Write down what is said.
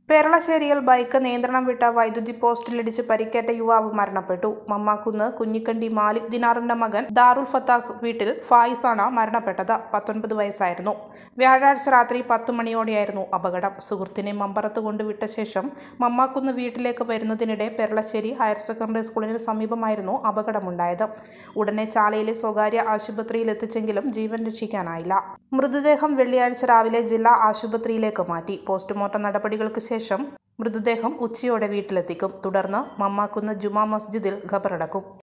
പെരളശ്ശേരിയിൽ bike നിയന്ത്രണം വിട്ട വൈദ്യുതി പോസ്റ്റിലിടിച്ച് പരിക്കേറ്റ യുവാവ് മരണപ്പെട്ടു മമ്മാക്കുന്ന് കുഞ്ഞിക്കണ്ടി മാലിക് ദിനാറിന്റെ മകൻ ദാറുൽ ഫത്താഖ് വീട്ടിൽ ഫായിസാണ് മരണപ്പെട്ടത് പത്തൊൻപത് വയസ്സായിരുന്നു വ്യാഴാഴ്ച രാത്രി പത്തു മണിയോടെയായിരുന്നു അപകടം സുഹൃത്തിനെ മമ്പറത്ത് കൊണ്ടുവിട്ട ശേഷം മമ്മാക്കുന്ന് വീട്ടിലേക്ക് വരുന്നതിനിടെ പെരളശ്ശേരി ഹയർ സെക്കൻഡറി സ്കൂളിന് സമീപമായിരുന്നു അപകടമുണ്ടായത് ഉടനെ ചാലയിലെ സ്വകാര്യ ആശുപത്രിയിൽ എത്തിച്ചെങ്കിലും ജീവൻ രക്ഷിക്കാനായില്ല മൃതദേഹം വെള്ളിയാഴ്ച രാവിലെ ജില്ലാ ആശുപത്രിയിലേക്ക് മാറ്റി പോസ്റ്റ്മോർട്ടം നടപടികൾക്ക് ശേഷം മൃതദേഹം ഉച്ചയോടെ വീട്ടിലെത്തിക്കും തുടർന്ന് മമ്മാക്കുന്ന് ജുമാ മസ്ജിദിൽ ഖബറടക്കും